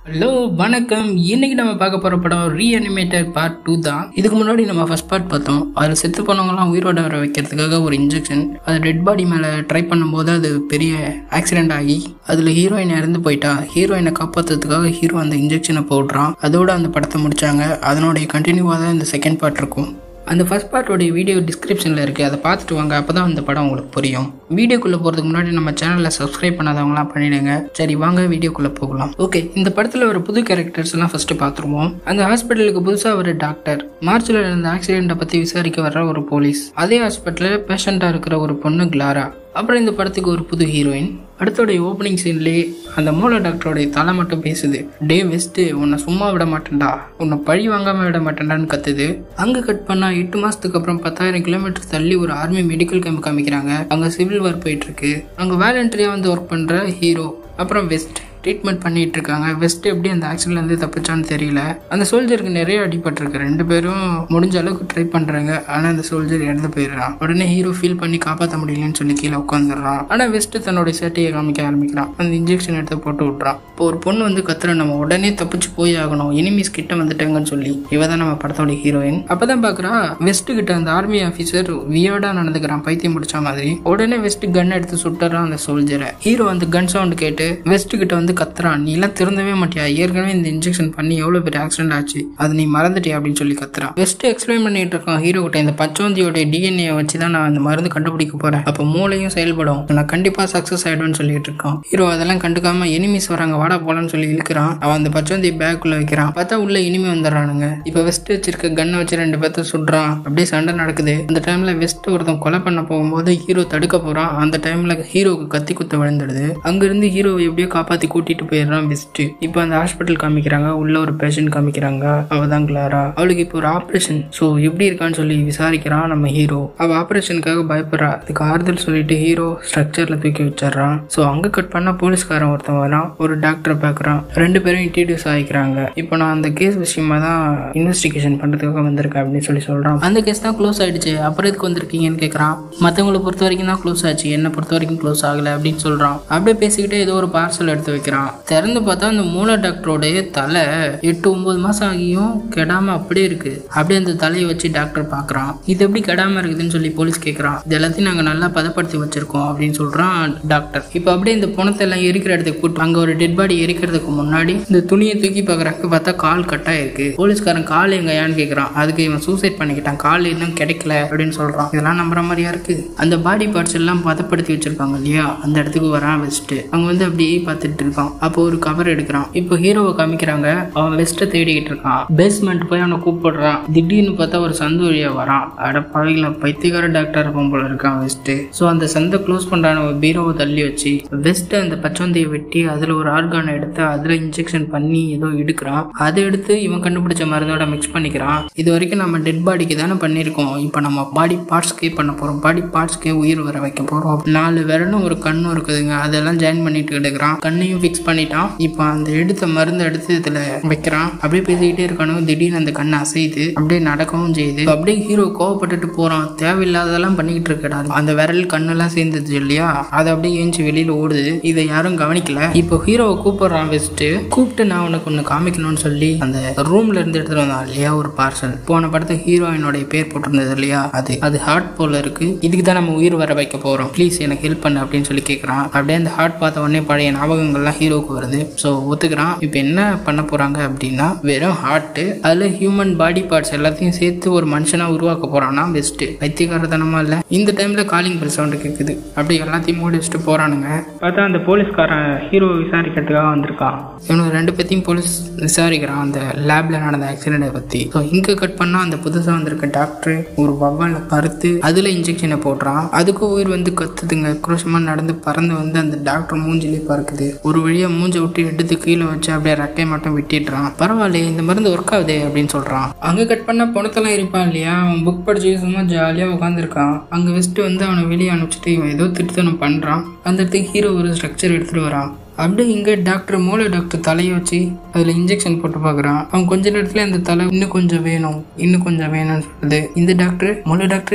hello வணக்கம் இன்னைக்கு நம்ம பார்க்க போற படம் ரீஅனிமேட்டட் பார்ட் டூ தான் இதுக்கு முன்னாடி நம்ம ஃபர்ஸ்ட் பார்ட் பார்த்தோம் அதில் செத்து போனவங்கலாம் உயிரோட வர வைக்கிறதுக்காக ஒரு இன்ஜெக்ஷன் அது டெட் பாடி மேலே ட்ரை பண்ணும்போது அது பெரிய ஆக்சிடென்ட் ஆகி அதில் ஹீரோயின் இறந்து போயிட்டா ஹீரோயினை காப்பாற்றுறதுக்காக ஹீரோ அந்த இன்ஜெக்ஷனை போடுறான் அதோட அந்த படத்தை முடிச்சாங்க அதனுடைய கண்டினியூவாக தான் இந்த செகண்ட் பார்ட் இருக்கும் அந்த ஃபர்ஸ்ட் பார்ட்டோடைய வீடியோ டிஸ்கிரிப்ஷனில் இருக்குது அதை பார்த்துட்டு வாங்க அப்போ தான் அந்த படம் உங்களுக்கு புரியும் வீடியோக்குள்ளே போகிறதுக்கு முன்னாடி நம்ம சேனலில் சப்ஸ்கிரைப் பண்ணாதவங்களாம் பண்ணிடுங்க சரி வாங்க வீடியோக்குள்ளே போகலாம் ஓகே இந்த படத்தில் ஒரு புது கேரக்டர்ஸ் எல்லாம் ஃபஸ்ட்டு பார்த்துருவோம் அந்த ஹாஸ்பிட்டலுக்கு புதுசாக ஒரு டாக்டர் மார்ச்சில் இருந்த ஆக்சிடெண்ட்டை பற்றி விசாரிக்க வர்ற ஒரு போலீஸ் அதே ஹாஸ்பிட்டலில் பேஷண்ட்டாக இருக்கிற ஒரு பொண்ணு கிளாரா அப்புறம் இந்த படத்துக்கு ஒரு புது ஹீரோயின் அடுத்தோடைய ஓப்பனிங் சீன்லேயே அந்த மூல டாக்டரோடைய தலை மட்டும் பேசுது டே வெஸ்ட்டு உன்னை சும்மா விட மாட்டேன்டா உன்னை பழி வாங்காம விட மாட்டேன்டான்னு கத்துது அங்கே கட் பண்ணா எட்டு மாசத்துக்கு அப்புறம் பத்தாயிரம் கிலோமீட்டர் தள்ளி ஒரு ஆர்மி மெடிக்கல் கேம்ப் காமிக்கிறாங்க அங்கே சிவில் வார் போயிட்டு இருக்கு அங்கே வேலண்டரியா வந்து ஒர்க் பண்ற ஹீரோ அப்புறம் வெஸ்ட் ட்ரீட்மெண்ட் பண்ணிட்டு இருக்காங்க வெஸ்ட் எப்படி அந்த ஆக்சிடென்ட்லேருந்து தப்பிச்சான்னு தெரியல அந்த சோல்ஜருக்கு நிறைய அடிபட்டிருக்கு ரெண்டு பேரும் முடிஞ்ச அளவுக்கு ட்ரை பண்ணுறாங்க ஆனால் அந்த சோல்ஜர் இறந்து போயிடுறான் உடனே ஹீரோ ஃபீல் பண்ணி காப்பாற்ற முடியலன்னு சொல்லி கீழே உட்காந்துடுறான் ஆனால் வெஸ்ட் தன்னோட சேட்டையை காமிக்க ஆரம்பிக்கிறான் அந்த இன்ஜெக்ஷன் எடுத்து போட்டு விட்றான் இப்போ ஒரு பொண்ணு வந்து கத்துற நம்ம உடனே தப்பிச்சு போய் ஆகணும் எனிமீஸ் கிட்ட வந்துட்டாங்கன்னு சொல்லி இவ தான் நம்ம படத்தோட ஹீரோயின் அப்பதான் பாக்குறா வெஸ்ட் கிட்ட அந்த ஆர்மி ஆஃபீஸர் வியர்டா நடந்துக்கிறான் பைத்தியம் முடிச்ச மாதிரி உடனே வெஸ்ட் கன் எடுத்து சுட்டுறான் அந்த சோல்ஜரை ஹீரோ அந்த கன் சவுண்ட் கேட்டு வெஸ்ட் கிட்ட வந்து கத்துறான் நீ எல்லாம் திருந்தவே மாட்டியா ஏற்கனவே இந்த இன்ஜெக்ஷன் பண்ணி எவ்வளவு பெரிய ஆக்சிடென்ட் ஆச்சு அது நீ மறந்துட்டியா அப்படின்னு சொல்லி கத்துறான் வெஸ்ட் எக்ஸ்பிளைன் பண்ணிட்டு இருக்கான் ஹீரோ கிட்ட இந்த பச்சோந்தியோட டிஎன்ஏ வச்சு தான் நான் அந்த மருந்து கண்டுபிடிக்க போறேன் அப்போ மூளையும் செயல்படும் நான் கண்டிப்பா சக்சஸ் ஆயிடும்னு சொல்லிட்டு இருக்கான் ஹீரோ அதெல்லாம் கண்டுக்காம எனிமிஸ் வராங்க வாடா போலான்னு சொல்லி இழுக்கிறான் அவன் அந்த பச்சோந்தி பேக்குள்ள வைக்கிறான் பார்த்தா உள்ள இனிமே வந்துடுறானுங்க இப்போ வெஸ்ட் வச்சிருக்க கன்னை வச்சு ரெண்டு பேர்த்த சுடுறான் அப்படியே சண்டை நடக்குது அந்த டைம்ல வெஸ்ட் ஒருத்தன் கொலை பண்ண போகும்போது ஹீரோ தடுக்க போறான் அந்த டைம்ல ஹீரோவுக்கு கத்தி குத்த விழுந்துடுது அங்கிருந்து ஹீரோவை எப்படியோ காப்பாத்தி கூட்டிட்டு போயிடுறான் வெஸ்ட் இப்போ அந்த ஹாஸ்பிட்டல் காமிக்கிறாங்க உள்ள ஒரு பேஷண்ட் காமிக்கிறாங்க அவ தான் கிளாரா அவளுக்கு இப்போ ஒரு ஆப்ரேஷன் ஸோ எப்படி இருக்கான்னு சொல்லி விசாரிக்கிறான் நம்ம ஹீரோ அவ ஆப்ரேஷனுக்காக பயப்படுறா அதுக்கு ஆறுதல் சொல்லிட்டு ஹீரோ ஸ்ட்ரக்சர்ல தூக்கி வச்சிடுறான் ஸோ அங்க கட் பண்ண போலீஸ்காரன் ஒருத்தன் வரான் ஒரு டாக்டரை பார்க்குறான் ரெண்டு பேரும் இன்ட்ரடியூஸ் ஆகிக்கிறாங்க இப்போ நான் அந்த கேஸ் விஷயமா தான் இன்வெஸ்டிகேஷன் பண்றதுக்காக வந்திருக்கேன் அப்படின்னு சொல்லி சொல்றான் அந்த கேஸ் தான் க்ளோஸ் ஆயிடுச்சு அப்புறம் எதுக்கு வந்திருக்கீங்கன்னு கேட்குறான் மற்றவங்களை பொறுத்த வரைக்கும் தான் க்ளோஸ் ஆச்சு என்னை பொறுத்த வரைக்கும் க்ளோஸ் ஆகலை அப்படின்னு சொல்றான் அப்படியே பேசிக்கிட்டே ஏதோ ஒரு பார்சல் எடுத்து வைக்கிறான் திறந்து பார்த்தா அந்த மூல டாக்டரோடைய தலை எட்டு ஒன்பது மாசம் ஆகியும் கெடாம அப்படியே இருக்கு அப்படியே அந்த தலையை வச்சு டாக்டர் பார்க்கறான் இது எப்படி கெடாம இருக்குதுன்னு சொல்லி போலீஸ் கேட்கறான் இது எல்லாத்தையும் நாங்க நல்லா பதப்படுத்தி வச்சிருக்கோம் அப்படின்னு சொல்றான் டாக்டர் இப்போ அப்படியே இந்த பணத்தை எல்லாம் எரிக்கிற இடத்துக்கு கூட்டு அங்க ஒரு டெட் பாடி எரிக்கிறதுக்கு முன்னாடி இந்த துணியை தூக்கி பார்க்கறக்கு பார்த்தா கால் கட்டா இருக்கு போலீஸ்காரன் கால் எங்க ஏன்னு கேட்கறான் அதுக்கு இவன் சூசைட் பண்ணிக்கிட்டான் கால் இன்னும் கிடைக்கல அப்படின்னு சொல்றான் இதெல்லாம் நம்புற மாதிரியா இருக்கு அந்த பாடி பார்ட்ஸ் எல்லாம் பதப்படுத்தி வச்சிருப்பாங்க இல்லையா அந்த இடத்துக்கு வரான் வச்சுட்டு அங்க வந்து அப்படியே பார்த்துட்டு இருக்கான் அப்போ ஒரு கவர் எடுக்கிறான் இப்போ ஹீரோவை காமிக்கிறாங்க அவன் வெஸ்ட்டை தேடிக்கிட்டு இருக்கான் பேஸ்மெண்ட் போய் அவனை கூப்பிடுறான் திடீர்னு பார்த்தா ஒரு சந்து வழியா வரான் அட பழகில பைத்தியக்கார டாக்டர் இருப்பான் போல இருக்கான் வெஸ்ட் ஸோ அந்த சந்தை க்ளோஸ் பண்றான ஒரு பீரோவை தள்ளி வச்சு வெஸ்ட் அந்த பச்சவந்தையை வெட்டி அதுல ஒரு ஆர்கானை எடுத்து அதுல இன்ஜெக்ஷன் பண்ணி ஏதோ எடுக்கிறான் அதை எடுத்து இவன் கண்டுபிடிச்ச மருந்தோட மிக்ஸ் பண்ணிக்கிறான் இது வரைக்கும் நம்ம டெட் பாடிக்கு தானே பண்ணியிருக்கோம் இப்போ நம்ம பாடி பார்ட்ஸ்க்கே பண்ண போறோம் பாடி பார்ட்ஸ்க்கே உயிர் வர வைக்க போறோம் நாலு விரலும் ஒரு கண்ணும் இருக்குதுங்க அதெல்லாம் ஜாயின் பண்ணிட்டு எடுக்கிறான் கண்ணையும் ஃபிக்ஸ் பண்ணிட்டான் இப்போ அந்த எடுத்த மருந்து எடுத்து இதுல வைக்கிறான் அப்படியே பேசிக்கிட்டே இருக்கானு திடீர்னு அந்த கண்ணை அசையுது அப்படியே நடக்கவும் செய்யுது இப்ப அப்படியே ஹீரோ கோவப்பட்டுட்டு போறான் தேவையில்லாததெல்லாம் பண்ணிக்கிட்டு இருக்கடா அந்த விரல் கண்ணெல்லாம் சேர்ந்துச்சு இல்லையா அதை அப்படியே ஏஞ்சி வெளியில ஓடுது இதை யாரும் கவனிக்கல இப்போ ஹீரோவை கூப்பிடுறான் வெஸ்ட் கூப்பிட்டு நான் உனக்கு ஒன்று காமிக்கணும்னு சொல்லி அந்த ரூம்ல இருந்து எடுத்துட்டு வந்தான் இல்லையா ஒரு பார்சல் போன படத்தை ஹீரோயினோட பேர் போட்டிருந்தது இல்லையா அது அது ஹார்ட் போல இருக்கு இதுக்கு தான் நம்ம உயிர் வர வைக்க போறோம் ப்ளீஸ் எனக்கு ஹெல்ப் பண்ணு அப்படின்னு சொல்லி கேட்குறான் அப்படியே அந்த ஹார்ட் பார்த்த உடனே பழைய ஞாபகங்கள்லாம் ஹீரோவுக்கு வருது ஸோ ஒத்துக்கிறான் இப்போ என்ன பண்ண போறாங்க அப்படின்னா வெறும் ஹார்ட் அதில் ஹியூமன் பாடி பார்ட்ஸ் எல்லாத்தையும் சேர்த்து ஒரு மனுஷனா உருவாக்க போறான்னா பெஸ்ட் பைத்தியக்காரத்தனமா இல்லை இந்த டைம்ல காலிங் பெல் சவுண்டு கேட்குது அப்படி எல்லாத்தையும் மூடி வச்சுட்டு போறானுங்க பார்த்தா அந்த போலீஸ்காரன் ஹீரோ விசாரிக்கிறதுக்காக வந்திருக்கான் இவனுக்கு ரெண்டு பேத்தையும் போலீஸ் விசாரிக்கிறான் அந்த லேப்ல நடந்த ஆக்சிடென்ட்டை பத்தி ஸோ இங்க கட் பண்ணா அந்த புதுசா வந்திருக்க டாக்டர் ஒரு வவ்வால பருத்து அதுல இன்ஜெக்ஷனை போடுறான் அதுக்கு உயிர் வந்து கத்துதுங்க குரோஷமா நடந்து பறந்து வந்து அந்த டாக்டர் மூஞ்சிலே பறக்குது ஒரு வழியா மூஞ்ச விட்டு எடுத்து கீழே வச்சு அப்படியே ரெக்கை மட்டும் விட்டிடுறான் பரவாயில்லையே இந்த மருந்து ஒர்க் ஆகுதே அப்படின்னு சொல்றான் அங்க கட் பண்ண பணத்தெல்லாம் இருப்பான் இல்லையா அவன் புக் படிச்சு சும்மா ஜாலியா உட்காந்துருக்கான் அங்க வெஸ்ட் வந்து அவனை வெளியே அனுப்பிச்சிட்டு இவன் ஏதோ திருத்தனம் பண்றான் அந்த இடத்துக்கு ஹீரோ ஒரு ஸ்ட்ரக்சர் எடுத்துட்டு வரான் அப்படியே இங்கே டாக்டர் மூளை டாக்டர் தலையை வச்சு அதில் இன்ஜெக்ஷன் போட்டு பார்க்குறான் அவன் கொஞ்ச நேரத்தில் அந்த தலை இன்னும் கொஞ்சம் வேணும் இன்னும் கொஞ்சம் வேணும்னு சொல்லுது இந்த டாக்டர் மூளை டாக்டர்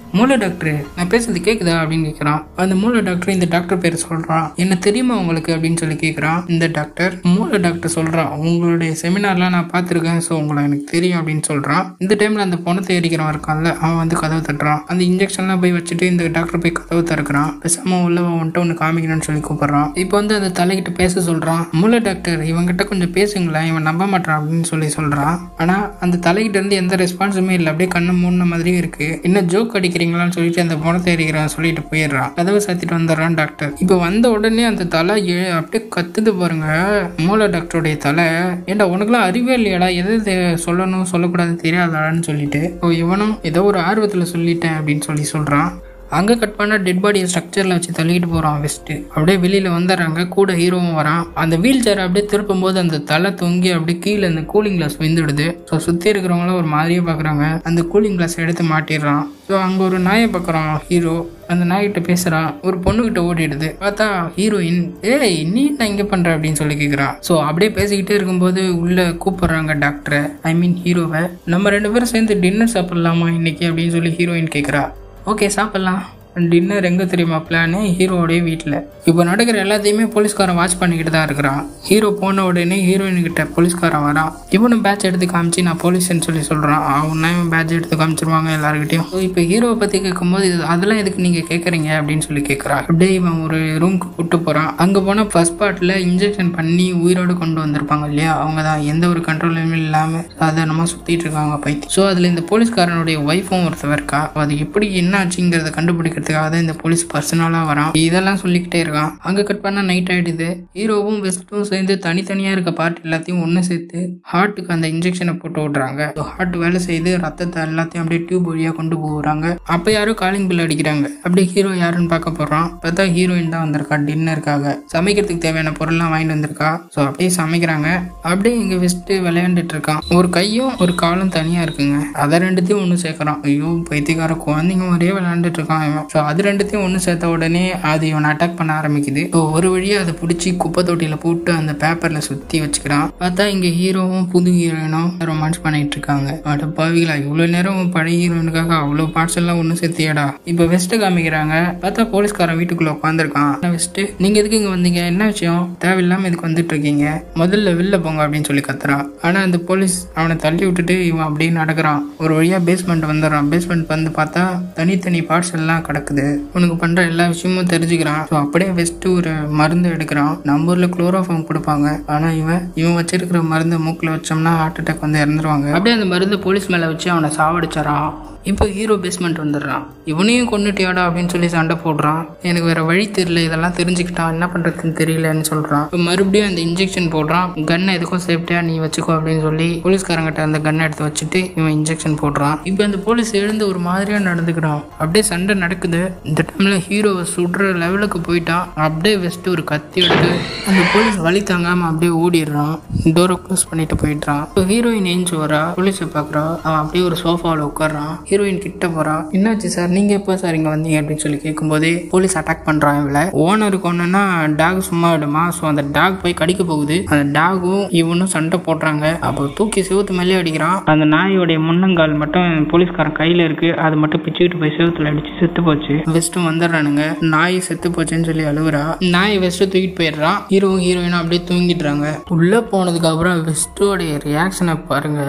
மூளை டாக்டர் நான் பேசுறது கேக்குதா அப்படின்னு கேட்குறான் அந்த மூளை டாக்டர் இந்த டாக்டர் பேர் சொல்றான் என்ன தெரியுமா உங்களுக்கு அப்படின்னு சொல்லி கேட்குறான் இந்த டாக்டர் மூளை டாக்டர் சொல்றான் உங்களுடைய செமினார்லாம் நான் பார்த்துருக்கேன் ஸோ உங்களை எனக்கு தெரியும் அப்படின்னு சொல்றான் இந்த டைம்ல அந்த பணத்தை எரிக்கிறவன் இருக்கான்ல அவன் வந்து கதவு தட்டுறான் அந்த இன்ஜெக்ஷன்லாம் போய் வச்சுட்டு இந்த டாக்டர் போய் கதவு திறக்கிறான் பேசாம உள்ள வந்துட்டு ஒன்று காமிக்கணும்னு சொல்லி கூப்பிடுறான் இப்போ வந்து அந்த தலைகிட்ட பேச சொல்றான் மூளை டாக்டர் இவங்கிட்ட கொஞ்சம் பேசுங்களேன் இவன் நம்ப மாட்டான் அப்படின்னு சொல்லி சொல்றான் ஆனா அந்த தலைகிட்ட இருந்து எந்த ரெஸ்பான்ஸுமே இல்லை அப்படியே கண்ணு மூடின மாதிரியும் இருக்கு என்ன ஜோக் அடிக்கிறீங்களான்னு சொல்லிட்டு அந்த பணத்தை எரிக்கிறான் சொல்லிட்டு போயிடுறான் கதவை சாத்திட்டு வந்துடுறான் டாக்டர் இப்போ வந்த உடனே அந்த தலை ஏ- அப்படியே கத்துது பாருங்க மூளை டாக்டருடைய தலை ஏன்டா உனக்குலாம் அறிவே இல்லையாடா எது எது சொல்லணும் சொல்லக்கூடாதுன்னு தெரியாதாடான்னு சொல்லிட்டு ஓ இவனும் ஏதோ ஒரு ஆர்வத்தில் சொல்லிட்டேன் அப்படின்னு சொல்லி சொல்றான் அங்கே கட் பண்ண டெட் பாடியை ஸ்ட்ரக்சரில் வச்சு தள்ளிட்டு போகிறான் வெஸ்ட்டு அப்படியே வெளியில் வந்துடுறாங்க கூட ஹீரோவும் வரான் அந்த வீல் சேர் அப்படியே திருப்பும் போது அந்த தலை தொங்கி அப்படியே கீழே அந்த கூலிங் கிளாஸ் விழுந்துடுது ஸோ சுற்றி இருக்கிறவங்களும் ஒரு மாதிரியே பார்க்குறாங்க அந்த கூலிங் கிளாஸ் எடுத்து மாட்டிடுறான் ஸோ அங்கே ஒரு நாயை பார்க்குறான் ஹீரோ அந்த நாய்கிட்ட பேசுகிறான் ஒரு பொண்ணுகிட்ட ஓடிடுது பார்த்தா ஹீரோயின் ஏய் நீ என்ன இங்கே பண்ணுற அப்படின்னு சொல்லி கேட்குறான் ஸோ அப்படியே பேசிக்கிட்டே இருக்கும்போது உள்ளே கூப்பிடுறாங்க டாக்டரை ஐ மீன் ஹீரோவை நம்ம ரெண்டு பேரும் சேர்ந்து டின்னர் சாப்பிட்லாமா இன்னைக்கு அப்படின்னு சொல்லி ஹீரோயின் கேட்குறா ஓகே சாப்பிட்லாம் டின்னர் எங்கே தெரியுமா பிளானு ஹீரோவோடைய வீட்டில் இப்போ நடக்கிற எல்லாத்தையுமே போலீஸ்காரன் வாட்ச் பண்ணிக்கிட்டு தான் இருக்கிறான் ஹீரோ போன உடனே ஹீரோயின் கிட்ட போலீஸ்காரன் வரான் இவனும் பேட்ச் எடுத்து காமிச்சு நான் போலீஸ்ன்னு சொல்லி சொல்கிறான் அவனா இவன் பேட்ச் எடுத்து காமிச்சிருவாங்க எல்லாருக்கிட்டையும் இப்போ ஹீரோவை பற்றி கேட்கும்போது இது அதெல்லாம் எதுக்கு நீங்கள் கேட்குறீங்க அப்படின்னு சொல்லி கேட்குறான் அப்படியே இவன் ஒரு ரூம்க்கு கூட்டு போகிறான் அங்கே போனால் ஃபர்ஸ்ட் பார்ட்டில் இன்ஜெக்ஷன் பண்ணி உயிரோடு கொண்டு வந்திருப்பாங்க இல்லையா அவங்க தான் எந்த ஒரு கண்ட்ரோலும் இல்லாமல் சாதாரணமாக சுற்றிட்டு இருக்காங்க பைத்தி ஸோ அதில் இந்த போலீஸ்காரனுடைய ஒய்ஃபும் ஒருத்தவர் இருக்கா அது எப்படி என்ன ஆச்சுங்கிறத கண்டுபிடிக்கிறதுக்காக தான் இந்த போலீஸ் பர்சனலாக வரான் இதெல்லாம் சொல்லிக்கிட்டே இருக்கான் அங்கே கட் பண்ணால் நைட் ஆகிடுது ஹீரோவும் வெஸ்ட்டும் சேர்ந்து தனித்தனியாக இருக்க பார்ட் எல்லாத்தையும் ஒன்று சேர்த்து ஹார்ட்டுக்கு அந்த இன்ஜெக்ஷனை போட்டு விட்றாங்க ஹார்ட் வேலை செய்து ரத்தத்தை எல்லாத்தையும் அப்படியே டியூப் வழியாக கொண்டு போகிறாங்க அப்போ யாரோ காலிங் பில் அடிக்கிறாங்க அப்படியே ஹீரோ யாருன்னு பார்க்க போகிறான் பார்த்தா ஹீரோயின் தான் வந்திருக்கா டின்னருக்காக சமைக்கிறதுக்கு தேவையான பொருள்லாம் வாங்கிட்டு வந்திருக்கா ஸோ அப்படியே சமைக்கிறாங்க அப்படியே இங்கே வெஸ்ட்டு விளையாண்டுட்டு இருக்கான் ஒரு கையும் ஒரு காலும் தனியாக இருக்குங்க அதை ரெண்டுத்தையும் ஒன்று சேர்க்குறான் ஐயோ பைத்தியக்கார குழந்தைங்க மாதிரியே விளையாண்டுட்டு இருக்கான் இவன் ஸோ அது ரெண்டுத்தையும் ஒன்று சேர்த்த உடனே அது இவனை அட்டாக் பண்ண ஆரம்பிக்குது ஸோ ஒரு வழியாக அதை பிடிச்சி குப்பை தொட்டியில் போட்டு அந்த பேப்பரில் சுற்றி வச்சுக்கிறான் பார்த்தா இங்கே ஹீரோவும் புது ஹீரோயினும் ரொமான்ஸ் பண்ணிட்டு இருக்காங்க அட பாவிகளா இவ்வளோ நேரம் பழைய ஹீரோயினுக்காக அவ்வளோ பார்ட்ஸ் எல்லாம் ஒன்று சேர்த்தியாடா இப்போ வெஸ்ட்டு காமிக்கிறாங்க பார்த்தா போலீஸ்காரன் வீட்டுக்குள்ளே உட்காந்துருக்கான் வெஸ்ட்டு நீங்கள் எதுக்கு இங்கே வந்தீங்க என்ன விஷயம் தேவையில்லாமல் இதுக்கு வந்துட்டு இருக்கீங்க முதல்ல வெளில போங்க அப்படின்னு சொல்லி கத்துறான் ஆனால் அந்த போலீஸ் அவனை தள்ளி விட்டுட்டு இவன் அப்படியே நடக்கிறான் ஒரு வழியாக பேஸ்மெண்ட் வந்துடுறான் பேஸ்மெண்ட் வந்து பார்த்தா தனித்தனி பார்ட்ஸ் எல்லாம் கிடக்குது உனக்கு பண்ணுற எல்லா விஷயமும் தெரிஞ்சுக்கிறான் ஸோ அப்படியே வெஸ்ட்டு ஒரு மருந்து எடுக்கிறான் நம்ம ஊரில் குளோரோஃபார்ம் கொடுப்பாங்க ஆனால் இவன் இவன் வச்சிருக்கிற மருந்தை மூக்கில் வச்சோம்னா ஹார்ட் அட்டாக் வந்து இறந்துருவாங்க அப்படியே அந்த மருந்து போலீஸ் மேலே வச்சு அவனை சாவடிச்சாரான் இப்போ ஹீரோ பேஸ்மெண்ட் வந்துடுறான் இவனையும் கொண்டுட்டியாடா அப்படின்னு சொல்லி சண்டை போடுறான் எனக்கு வேற வழி தெரியல இதெல்லாம் தெரிஞ்சுக்கிட்டான் என்ன பண்றதுன்னு தெரியலன்னு சொல்றான் இப்போ மறுபடியும் அந்த இன்ஜெக்ஷன் போடுறான் கன்னை எதுக்கும் சேஃப்டியா நீ வச்சுக்கோ அப்படின்னு சொல்லி போலீஸ்காரங்கிட்ட அந்த கன்னை எடுத்து வச்சுட்டு இவன் இன்ஜெக்ஷன் போடுறான் இப்போ அந்த போலீஸ் எழுந்து ஒரு மாதிரியா நடந்துக்கிறான் அப்படியே சண்டை நடக்குது இந்த டைம்ல ஹீரோவை சுடுற லெவலுக்கு போயிட்டான் அப்படியே வெஸ்ட் ஒரு கத்தி எடுத்து அந்த போலீஸ் வழி தாங்காம அப்படியே ஓடிடுறான் டோரை க்ளோஸ் பண்ணிட்டு போயிடுறான் இப்போ ஹீரோயின் ஏஞ்சி வரா போலீஸை பார்க்குறா அவன் அப்படியே ஒரு சோஃபாவில் உட்கார்றான் ஹீரோயின் கிட்ட போறா என்னாச்சு சார் நீங்க எப்போ சார் இங்க வந்தீங்க அப்படின்னு சொல்லி கேட்கும்போதே போலீஸ் அட்டாக் பண்றான் இவளை ஓனருக்கு ஒன்றுனா டாக் சும்மா விடுமா ஸோ அந்த டாக் போய் கடிக்க போகுது அந்த டாகும் இவனும் சண்டை போடுறாங்க அப்போ தூக்கி செவுத்து மேலே அடிக்கிறான் அந்த நாயோடைய முன்னங்கால் மட்டும் போலீஸ்காரன் கையில இருக்கு அது மட்டும் பிச்சுக்கிட்டு போய் செவுத்துல அடிச்சு செத்து போச்சு வெஸ்ட்டும் வந்துடுறானுங்க நாய் செத்து போச்சுன்னு சொல்லி அழுகுறா நாய் வெஸ்ட்டு தூக்கிட்டு போயிடுறான் ஹீரோ ஹீரோயினும் அப்படியே தூங்கிடுறாங்க உள்ள போனதுக்கு அப்புறம் வெஸ்டோடைய ரியாக்ஷனை பாருங்க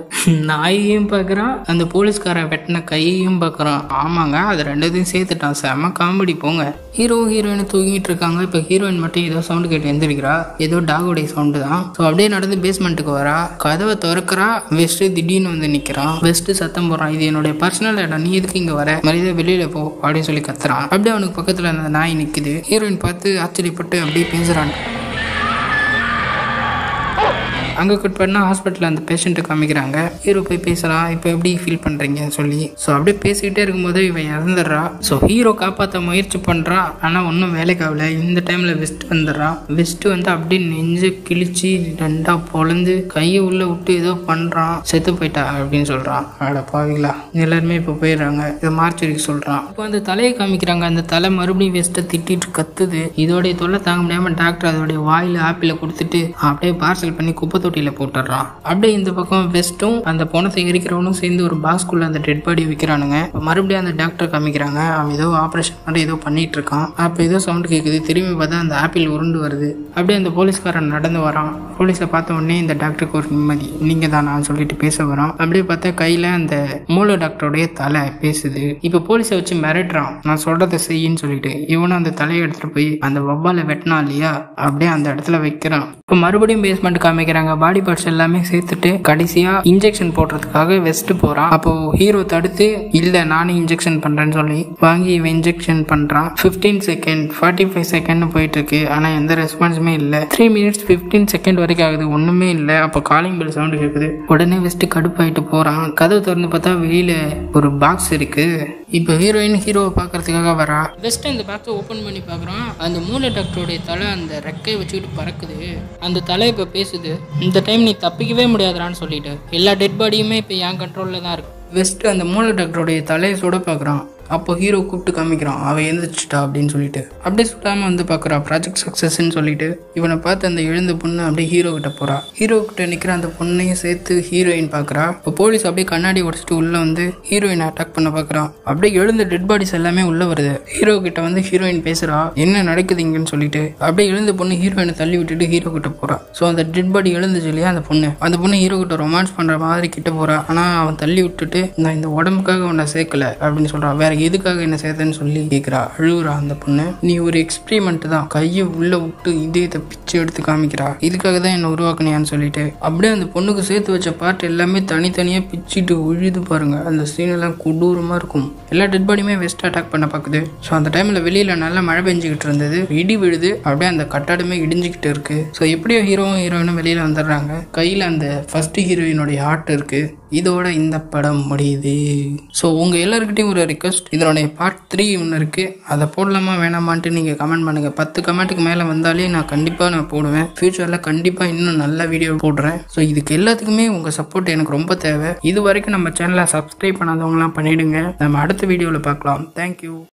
நாயையும் பார்க்குறான் அந்த போலீஸ்காரன் வெட்டின கையையும் பார்க்குறான் ஆமாங்க அது ரெண்டுத்தையும் சேர்த்துட்டான் செம காமெடி போங்க ஹீரோ ஹீரோயின் தூங்கிட்டு இருக்காங்க இப்போ ஹீரோயின் மட்டும் ஏதோ சவுண்டு கேட்டு எந்திரிக்கிறா ஏதோ டாகுடைய சவுண்டு தான் ஸோ அப்படியே நடந்து பேஸ்மெண்ட்டுக்கு வரா கதவை திறக்கிறா வெஸ்ட்டு திடீர்னு வந்து நிற்கிறான் வெஸ்ட்டு சத்தம் போடுறான் இது என்னுடைய பர்சனல் இடம் நீ எதுக்கு இங்கே வர மரியாதை வெளியில போ அப்படின்னு சொல்லி கத்துறான் அப்படியே அவனுக்கு பக்கத்தில் அந்த நாய் நிற்குது ஹீரோயின் பார்த்து ஆச்சரியப்பட்டு அப்படியே பேசுறான் அங்கே கட் பண்ணால் ஹாஸ்பிட்டலில் அந்த பேஷண்ட்டை காமிக்கிறாங்க ஹீரோ போய் பேசுகிறான் இப்போ எப்படி ஃபீல் பண்ணுறீங்கன்னு சொல்லி ஸோ அப்படியே பேசிக்கிட்டே இருக்கும்போது இவன் இறந்துடுறா ஸோ ஹீரோ காப்பாற்ற முயற்சி பண்ணுறா ஆனால் ஒன்றும் வேலைக்கு ஆகல இந்த டைமில் வெஸ்ட் வந்துடுறான் வெஸ்ட் வந்து அப்படியே நெஞ்சு கிழிச்சு ரெண்டாக பொழந்து கையை உள்ளே விட்டு ஏதோ பண்ணுறான் செத்து போயிட்டா அப்படின்னு சொல்கிறான் அட பாவிங்களா எல்லாருமே இப்போ போயிடுறாங்க இதை மார்ச்சரிக்கு சொல்கிறான் இப்போ அந்த தலையை காமிக்கிறாங்க அந்த தலை மறுபடியும் வெஸ்ட்டை திட்டிட்டு கத்துது இதோடைய தொல்லை தாங்க முடியாமல் டாக்டர் அதோடைய வாயில் ஆப்பிளை கொடுத்துட்டு அப்படியே பார்சல் பண்ணி குப்பை தொட்டியில் போட்டுடுறான் அப்படியே இந்த பக்கம் வெஸ்ட்டும் அந்த பணத்தை எரிக்கிறவனும் சேர்ந்து ஒரு பாக்ஸ்குள்ள அந்த டெட் பாடி வைக்கிறானுங்க இப்ப மறுபடியும் அந்த டாக்டர் காமிக்கிறாங்க அவன் ஏதோ ஆப்ரேஷன் மாதிரி ஏதோ பண்ணிட்டு இருக்கான் அப்போ ஏதோ சவுண்ட் கேட்குது திரும்பி பார்த்தா அந்த ஆப்பிள் உருண்டு வருது அப்படியே அந்த போலீஸ்காரன் நடந்து வரான் போலீஸை பார்த்த உடனே இந்த டாக்டருக்கு ஒரு நிம்மதி நீங்கள் தான் நான் சொல்லிட்டு பேச வரான் அப்படியே பார்த்தா கையில் அந்த மூல டாக்டருடைய தலை பேசுது இப்போ போலீஸை வச்சு மிரட்டுறான் நான் சொல்றதை செய்யின்னு சொல்லிட்டு இவனும் அந்த தலையை எடுத்துட்டு போய் அந்த வவ்வாலை வெட்டினான் இல்லையா அப்படியே அந்த இடத்துல வைக்கிறான் இப்போ மறுபடியும் பேஸ்மெண்ட் காமிக்கிறாங்க பாடி பார்ட்ஸ் எல்லாமே சேர்த்துட்டு கடைசியா இன்ஜெக்ஷன் போடுறதுக்காக வெஸ்ட் போறான் அப்போ ஹீரோ தடுத்து இல்ல நானே இன்ஜெக்ஷன் பண்றேன்னு சொல்லி வாங்கி இவன் இன்ஜெக்ஷன் பண்றான் 15 செகண்ட் ஃபார்ட்டி ஃபைவ் செகண்ட் போயிட்டு இருக்கு ஆனா எந்த ரெஸ்பான்ஸுமே இல்ல த்ரீ மினிட்ஸ் 15 செகண்ட் வரைக்கும் ஆகுது ஒண்ணுமே இல்ல அப்போ காலிங் பெல் சவுண்ட் கேட்குது உடனே வெஸ்ட் கடுப்பாயிட்டு போறான் கதவு திறந்து பார்த்தா வெளியில ஒரு பாக்ஸ் இருக்கு இப்போ ஹீரோயின் ஹீரோவை பார்க்கறதுக்காக வரா வெஸ்ட் அந்த பாக்ஸை ஓப்பன் பண்ணி பார்க்குறான் அந்த மூல டாக்டருடைய தலை அந்த ரெக்கையை வச்சுக்கிட்டு பறக்குது அந்த தலை இப்போ பேசுது இந்த டைம் நீ தப்பிக்கவே முடியாதுடான்னு சொல்லிட்டு எல்லா டெட் பாடியுமே இப்போ என் கண்ட்ரோலில் தான் இருக்கு வெஸ்ட் அந்த மூல டாக்டருடைய தலையை சுட பார்க்குறான் அப்போ ஹீரோ கூப்பிட்டு காமிக்கிறான் அவன் எழுந்திரிச்சிட்டா அப்படின்னு சொல்லிட்டு அப்படியே சுடாமல் வந்து பார்க்குறான் ப்ராஜெக்ட் சக்ஸஸ்ன்னு சொல்லிட்டு இவனை பார்த்து அந்த எழுந்த பொண்ணு அப்படியே ஹீரோ கிட்ட போறா ஹீரோ கிட்ட நிற்கிற அந்த பொண்ணையும் சேர்த்து ஹீரோயின் பார்க்குறா இப்போ போலீஸ் அப்படியே கண்ணாடி உடச்சிட்டு உள்ளே வந்து ஹீரோயினை அட்டாக் பண்ண பார்க்குறான் அப்படியே எழுந்த டெட் பாடிஸ் எல்லாமே உள்ளே வருது ஹீரோ கிட்ட வந்து ஹீரோயின் பேசுகிறா என்ன நடக்குது இங்கன்னு சொல்லிட்டு அப்படியே எழுந்த பொண்ணு ஹீரோயினை தள்ளி விட்டுட்டு ஹீரோ கிட்ட போறா ஸோ அந்த டெட் பாடி எழுந்துச்சு இல்லையா அந்த பொண்ணு அந்த பொண்ணு ஹீரோ கிட்ட ரொமான்ஸ் பண்ணுற மாதிரி கிட்ட போறா ஆனால் அவன் தள்ளி விட்டுட்டு நான் இந்த உடம்புக்காக உன்னை சேர்க்கல அப்படின்னு சொல்றான் வேற எதுக்காக என்ன சேர்த்தேன்னு சொல்லி கேட்குறா அழுகுறா அந்த பொண்ணு நீ ஒரு எக்ஸ்பிரிமெண்ட் தான் கையை உள்ள விட்டு இதயத்தை பிச்சு எடுத்து காமிக்கிறா இதுக்காக தான் என்ன உருவாக்குனியான்னு சொல்லிட்டு அப்படியே அந்த பொண்ணுக்கு சேர்த்து வச்ச பாட்டு எல்லாமே தனித்தனியாக பிச்சுட்டு உழுது பாருங்க அந்த சீன் எல்லாம் கொடூரமாக இருக்கும் எல்லா டெட் பாடியுமே வெஸ்ட் அட்டாக் பண்ண பார்க்குது ஸோ அந்த டைமில் வெளியில் நல்லா மழை பெஞ்சிக்கிட்டு இருந்தது இடி விழுது அப்படியே அந்த கட்டடமே இடிஞ்சிக்கிட்டு இருக்கு ஸோ எப்படியோ ஹீரோவும் ஹீரோயினும் வெளியில் வந்துடுறாங்க கையில் அந்த ஃபர்ஸ்ட் ஹீரோயினுடைய ஹார்ட் இருக்கு இதோட இந்த படம் முடியுது ஸோ உங்கள் எல்லாருக்கிட்டையும் ஒரு ரிக்வஸ்ட் இதனுடைய பார்ட் த்ரீ ஒன்று இருக்குது அதை போடலாமா வேணாமான்ட்டு நீங்கள் கமெண்ட் பண்ணுங்கள் பத்து கமெண்ட்டுக்கு மேலே வந்தாலே நான் கண்டிப்பாக நான் போடுவேன் ஃப்யூச்சரில் கண்டிப்பாக இன்னும் நல்ல வீடியோ போடுறேன் ஸோ இதுக்கு எல்லாத்துக்குமே உங்கள் சப்போர்ட் எனக்கு ரொம்ப தேவை இது வரைக்கும் நம்ம சேனலை சப்ஸ்கிரைப் பண்ணாதவங்களாம் பண்ணிவிடுங்க நம்ம அடுத்த வீடியோவில் பார்க்கலாம் தேங்க்யூ